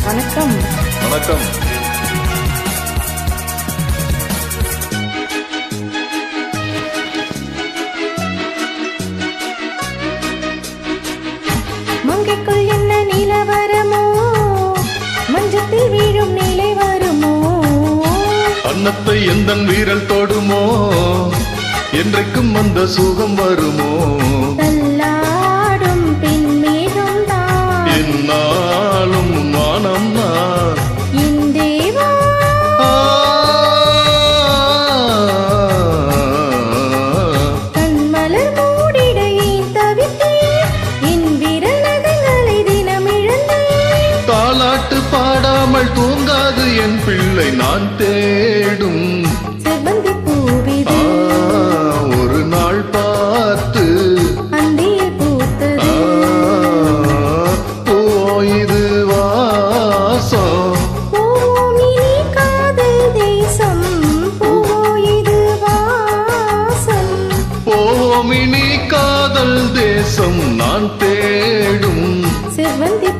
வணக்கம் வணக்கம் மங்கைக்குள் என்ன நிலவரமோ மஞ்சத்தில் வீழும் நிலை வருமோ அன்னத்தை எந்தன் வீரல் தொடுமோ என்றைக்கும் அந்த சுகம் வருமோ தள்ளாடும் பின்மேகம் தான் என்னாலும் மானம் நான் என் தேவா ஆ. கண்மலர் மூடிட ஏன் தவித்தேன் என் விரல் நகங்களை தினம் இழந்தேன் தாலாட்டு பாடாமல் தூங்காது என் பிள்ளை நான் தேடும் செவ்வந்தி ஆ, பூவிது ஒரு நாள் பார்த்து அந்தியில் ஆ, பூத்தது ஓ இது வாசம் போவோம் இனி காதல் தேசம் போவோ இது வாசம் போமினி காதல் தேசம் நான் தேடும் செவ்வந்தி